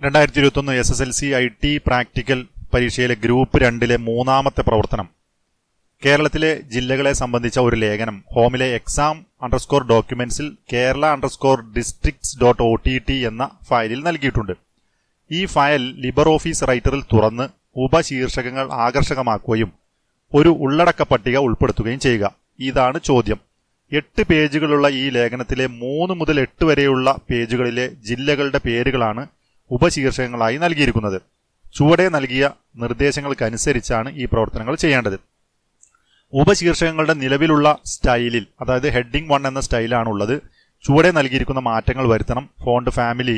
രണ്ടായിരത്തി ഇരുപത്തൊന്ന് S S L C I T practical പരീക്ഷയിലെ ഗ്രൂപ്പ് രണ്ടിലെ മൂന്നാമത്തെ പ്രവർത്തനം കേരളത്തിലെ ജില്ലകളെ സംബന്ധിച്ച ഒരു ലേഖനം ഹോമിലെ എക്സാം അണ്ടർസ്കോർ ഡോക്യുമെന്റ്സിൽ Kerala underscore districts dot O T T എന്ന ഫയലിൽ നൽകിയിട്ടുണ്ട് ഈ ഫയൽ ലിബർ ഓഫീസ് റൈറ്ററിൽ തുറന്ന് ഉപശീർഷകങ്ങൾ ആകർഷകമാക്കുകയും ഒരു ഉള്ളടക്ക പട്ടിക ഉൾപ്പെടുത്തുകയും ചെയ്യുക ഇതാണ് ചോദ്യം എട്ട് പേജുകളുള്ള ഈ ലേഖനത്തിലെ മൂന്ന് മുതൽ എട്ട് വരെയുള്ള പേജുകളിലെ ജില്ലകളുടെ പേരുകളാണ് ഉപശീർഷകങ്ങളായി നൽകിയിരിക്കുന്നത് ചുവടെ നൽകിയ നിർദ്ദേശങ്ങൾക്കനുസരിച്ചാണ് ഈ പ്രവർത്തനങ്ങൾ ചെയ്യേണ്ടത് ഉപശീർഷകങ്ങളുടെ നിലവിലുള്ള സ്റ്റൈലിൽ അതായത് ഹെഡിംഗ് വൺ എന്ന സ്റ്റൈലാണ് ഉള്ളത് ചുവടെ നൽകിയിരിക്കുന്ന മാറ്റങ്ങൾ വരുത്തണം font family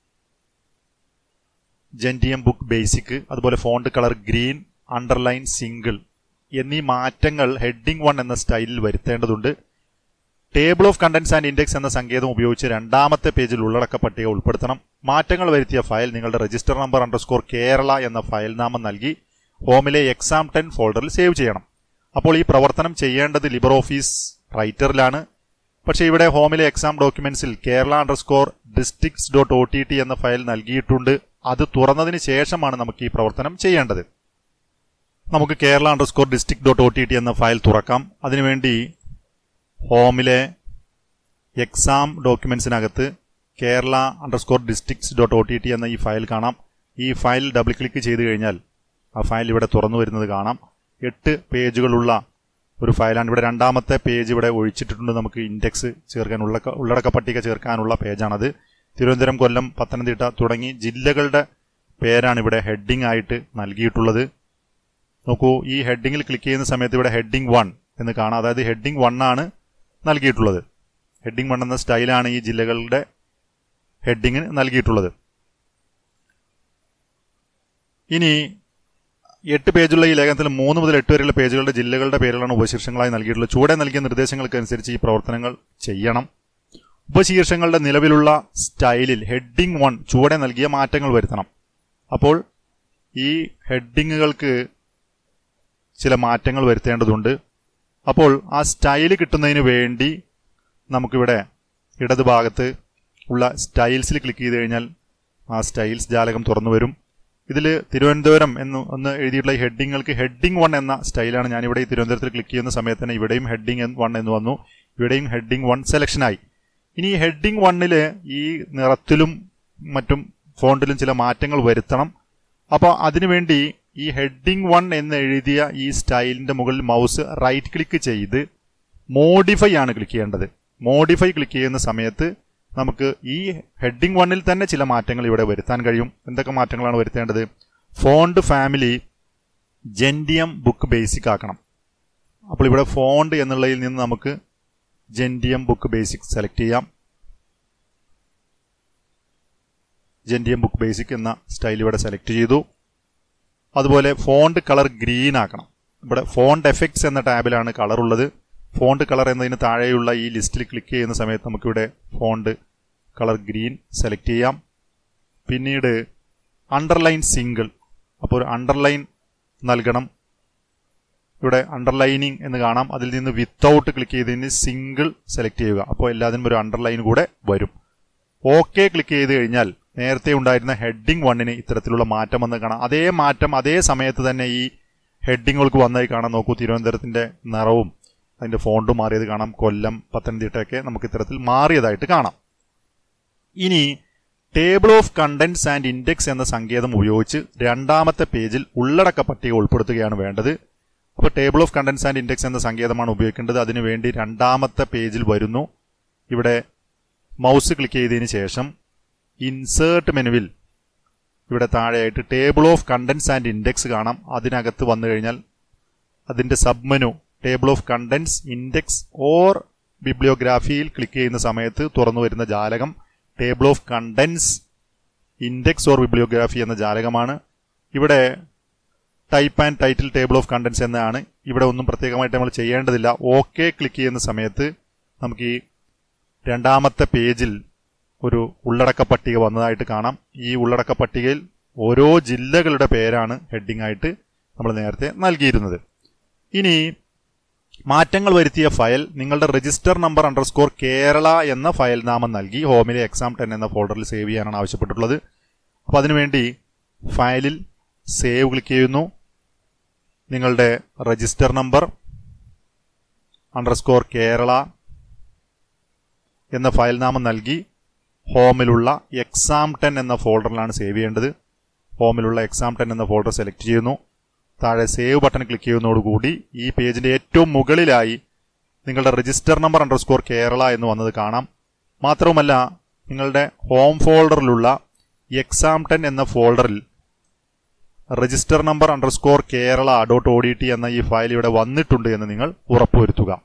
Gentium book basic അതുപോലെ font colour green underline single എന്നീ മാറ്റങ്ങൾ ഹെഡിംഗ് വൺ എന്ന സ്റ്റൈലിൽ വരുത്തേണ്ടതുണ്ട് table of contents and index എന്ന സങ്കേതം ഉപയോഗിച്ച് രണ്ടാമത്തെ പേജിൽ ഉള്ളടക്ക പട്ടിക ഉൾപ്പെടുത്തണം മാറ്റങ്ങൾ വരുത്തിയ ഫയൽ നിങ്ങളുടെ രജിസ്റ്റർ നമ്പർ അണ്ടർസ്കോർ കേരള എന്ന ഫയൽ നാമം നൽകി ഹോമിലെ എക്സാം ടെൻ ഫോൾഡറിൽ സേവ് ചെയ്യണം അപ്പോൾ ഈ പ്രവർത്തനം ചെയ്യേണ്ടത് ലിബർ ഓഫീസ് റൈറ്ററിലാണ് പക്ഷേ ഇവിടെ ഹോമിലെ എക്സാം ഡോക്യുമെന്റ്സിൽ Kerala underscore districts dot O T T എന്ന ഫയൽ നൽകിയിട്ടുണ്ട് അത് തുറന്നതിന് ശേഷമാണ് നമുക്ക് ഈ പ്രവർത്തനം ചെയ്യേണ്ടത് നമുക്ക് Kerala underscore district dot O T T എന്ന ഫയൽ തുറക്കാം അതിനുവേണ്ടി ഹോമിലെ എക്സാം ഡോക്യുമെന്റ്സിനകത്ത് Kerala underscore districts dot O T T എന്ന ഈ ഫയൽ കാണാം ഈ ഫയൽ ഡബിൾ ക്ലിക്ക് ചെയ്ത് കഴിഞ്ഞാൽ ആ ഫയൽ ഇവിടെ തുറന്നു വരുന്നത് കാണാം എട്ട് പേജുകളുള്ള ഒരു ഫയലാണ് ഇവിടെ രണ്ടാമത്തെ പേജ് ഇവിടെ ഒഴിച്ചിട്ടുണ്ട് നമുക്ക് ഇൻഡെക്സ് ചേർക്കാൻ ഉള്ളക്ക ഉള്ളടക്ക പട്ടിക ചേർക്കാനുള്ള പേജാണത് തിരുവനന്തപുരം കൊല്ലം പത്തനംതിട്ട തുടങ്ങി ജില്ലകളുടെ പേരാണ് ഇവിടെ ഹെഡിംഗ് ആയിട്ട് നൽകിയിട്ടുള്ളത് നോക്കൂ ഈ ഹെഡിങ്ങിൽ ക്ലിക്ക് ചെയ്യുന്ന സമയത്ത് ഇവിടെ ഹെഡിംഗ് വൺ എന്ന് കാണാം അതായത് ഹെഡിംഗ് വൺ ആണ് നൽകിയിട്ടുള്ളത് ഹെഡിംഗ് വൺ എന്ന സ്റ്റൈലാണ് ഈ ജില്ലകളുടെ ഹെഡിങ്ങിന് നൽകിയിട്ടുള്ളത് ഇനി എട്ട് പേജുള്ള ഈ ലേഖനത്തിൽ മൂന്ന് മുതൽ എട്ട് വരെയുള്ള പേജുകളുടെ ജില്ലകളുടെ പേരുകളാണ് ഉപശീർഷങ്ങളായി നൽകിയിട്ടുള്ളത് ചുവടെ നൽകിയ നിർദ്ദേശങ്ങൾക്കനുസരിച്ച് ഈ പ്രവർത്തനങ്ങൾ ചെയ്യണം ഉപശീർഷങ്ങളുടെ നിലവിലുള്ള സ്റ്റൈലിൽ ഹെഡിംഗ് വൺ ചുവടെ നൽകിയ മാറ്റങ്ങൾ വരുത്തണം അപ്പോൾ ഈ ഹെഡിങ്ങുകൾക്ക് ചില മാറ്റങ്ങൾ വരുത്തേണ്ടതുണ്ട് അപ്പോൾ ആ സ്റ്റൈല് കിട്ടുന്നതിന് വേണ്ടി നമുക്കിവിടെ ഇടതുഭാഗത്ത് ഉള്ള സ്റ്റൈൽസിൽ ക്ലിക്ക് ചെയ്ത് കഴിഞ്ഞാൽ ആ സ്റ്റൈൽസ് ജാലകം തുറന്നു വരും ഇതിൽ തിരുവനന്തപുരം എന്ന് ഒന്ന് എഴുതിയിട്ടുള്ള ഈ ഹെഡിങ്ങൾക്ക് ഹെഡിംഗ് വൺ എന്ന സ്റ്റൈലാണ് ഞാനിവിടെ ഈ തിരുവനന്തപുരത്തിൽ ക്ലിക്ക് ചെയ്യുന്ന സമയത്ത് തന്നെ ഇവിടെയും ഹെഡിംഗ് വൺ എന്ന് വന്നു ഇവിടെയും ഹെഡിംഗ് വൺ സെലക്ഷനായി ഇനി ഈ ഹെഡിംഗ് വണ്ണില് ഈ നിറത്തിലും മറ്റും ഫോണ്ടിലും ചില മാറ്റങ്ങൾ വരുത്തണം അപ്പോൾ അതിനുവേണ്ടി ഈ ഹെഡിംഗ് വൺ എന്ന് എഴുതിയ ഈ സ്റ്റൈലിന്റെ മുകളിൽ മൗസ് റൈറ്റ് ക്ലിക്ക് ചെയ്ത് മോഡിഫൈ ആണ് ക്ലിക്ക് ചെയ്യേണ്ടത് മോഡിഫൈ ക്ലിക്ക് ചെയ്യുന്ന സമയത്ത് നമുക്ക് ഈ ഹെഡിംഗ് വണ്ണിൽ തന്നെ ചില മാറ്റങ്ങൾ ഇവിടെ വരുത്താൻ കഴിയും എന്തൊക്കെ മാറ്റങ്ങളാണ് വരുത്തേണ്ടത് font family Gentium book basic ആക്കണം അപ്പോൾ ഇവിടെ ഫോണ്ട് എന്നുള്ളതിൽ നിന്ന് നമുക്ക് ജെന്റിയം ബുക്ക് ബേസിക് സെലക്ട് ചെയ്യാം ജെന്റിയം ബുക്ക് ബേസിക് എന്ന സ്റ്റൈൽ ഇവിടെ സെലക്ട് ചെയ്തു അതുപോലെ ഫോണ്ട് കളർ ഗ്രീൻ ആക്കണം ഇവിടെ ഫോണ്ട് എഫക്ട്സ് എന്ന ടാബിലാണ് കളർ ഉള്ളത് ഫോണ്ട് കളർ എന്നതിന് താഴെയുള്ള ഈ ലിസ്റ്റിൽ ക്ലിക്ക് ചെയ്യുന്ന സമയത്ത് നമുക്കിവിടെ ഫോണ്ട് കളർ ഗ്രീൻ സെലക്ട് ചെയ്യാം പിന്നീട് അണ്ടർലൈൻ സിംഗിൾ അപ്പോൾ ഒരു അണ്ടർലൈൻ നൽകണം ഇവിടെ അണ്ടർലൈനിങ് എന്ന് കാണാം അതിൽ നിന്ന് വിത്തൗട്ട് ക്ലിക്ക് ചെയ്തതിന് സിംഗിൾ സെലക്ട് ചെയ്യുക അപ്പോൾ എല്ലാത്തിനും ഒരു അണ്ടർലൈൻ കൂടെ വരും ഓക്കെ ക്ലിക്ക് ചെയ്ത് കഴിഞ്ഞാൽ നേരത്തെ ഉണ്ടായിരുന്ന ഹെഡിംഗ് വണ്ണിന് ഇത്തരത്തിലുള്ള മാറ്റം വന്ന് കാണാം അതേ മാറ്റം അതേ സമയത്ത് തന്നെ ഈ ഹെഡിങ്ങുകൾക്ക് വന്നായി കാണാം നോക്കൂ തിരുവനന്തപുരത്തിന്റെ നിറവും അതിന്റെ ഫോണ്ട് മാറിയത് കാണാം കൊല്ലം പത്തനംതിട്ടയൊക്കെ നമുക്ക് ഇത്തരത്തിൽ മാറിയതായിട്ട് കാണാം ഇനി table of contents and index എന്ന സങ്കേതം ഉപയോഗിച്ച് രണ്ടാമത്തെ പേജിൽ ഉള്ളടക്ക പട്ടിക ഉൾപ്പെടുത്തുകയാണ് വേണ്ടത് അപ്പോൾ table of contents and index എന്ന സങ്കേതമാണ് ഉപയോഗിക്കേണ്ടത് അതിനുവേണ്ടി രണ്ടാമത്തെ പേജിൽ വരുന്നു ഇവിടെ മൗസ് ക്ലിക്ക് ചെയ്തതിന് ശേഷം ഇൻസേർട്ട് മെനുവിൽ ഇവിടെ താഴെയായിട്ട് table of contents and index കാണാം അതിനകത്ത് വന്നു കഴിഞ്ഞാൽ അതിന്റെ sub menu table of contents index or ബിബ്ലിയോഗ്രാഫിയിൽ ക്ലിക്ക് ചെയ്യുന്ന സമയത്ത് തുറന്നു വരുന്ന ജാലകം table of contents index or bibliography എന്ന ജാലകമാണ് ഇവിടെ type and title table of contents എന്നതാണ് ഇവിടെ ഒന്നും പ്രത്യേകമായിട്ട് നമ്മൾ ചെയ്യേണ്ടതില്ല ഓക്കെ ക്ലിക്ക് ചെയ്യുന്ന സമയത്ത് നമുക്ക് ഈ രണ്ടാമത്തെ പേജിൽ ഒരു ഉള്ളടക്ക പട്ടിക വന്നതായിട്ട് കാണാം ഈ ഉള്ളടക്ക പട്ടികയിൽ ഓരോ ജില്ലകളുടെ പേരാണ് ഹെഡിംഗ് ആയിട്ട് നമ്മൾ നേരത്തെ നൽകിയിരുന്നത് ഇനി മാറ്റങ്ങൾ വരുത്തിയ ഫയൽ നിങ്ങളുടെ രജിസ്റ്റർ നമ്പർ അണ്ടർസ്കോർ കേരള എന്ന ഫയൽ നാമം നൽകി ഹോമിലെ എക്സാം ടെൻ എന്ന ഫോൾഡറിൽ സേവ് ചെയ്യാനാണ് ആവശ്യപ്പെട്ടിട്ടുള്ളത് അപ്പോൾ അതിനുവേണ്ടി ഫയലിൽ സേവ് ക്ലിക്ക് ചെയ്യുന്നു നിങ്ങളുടെ രജിസ്റ്റർ നമ്പർ അണ്ടർസ്കോർ കേരള എന്ന ഫയൽ നാമം നൽകി ഹോമിലുള്ള എക്സാം ടെൻ എന്ന ഫോൾഡറിലാണ് സേവ് ചെയ്യേണ്ടത് ഹോമിലുള്ള എക്സാം ടെൻ എന്ന ഫോൾഡർ സെലക്ട് ചെയ്യുന്നു താഴെ സേവ് ബട്ടൺ ക്ലിക്ക് ചെയ്യുന്നതോടുകൂടി ഈ പേജിന്റെ ഏറ്റവും മുകളിലായി നിങ്ങളുടെ രജിസ്റ്റർ നമ്പർ അണ്ടർസ്കോർ കേരള എന്ന് വന്നത് കാണാം മാത്രവുമല്ല നിങ്ങളുടെ ഹോം ഫോൾഡറിലുള്ള എക്സാം ടെൻ എന്ന ഫോൾഡറിൽ register number underscore Kerala dot O D T എന്ന ഈ ഫയൽ ഇവിടെ വന്നിട്ടുണ്ട് എന്ന് നിങ്ങൾ ഉറപ്പുവരുത്തുക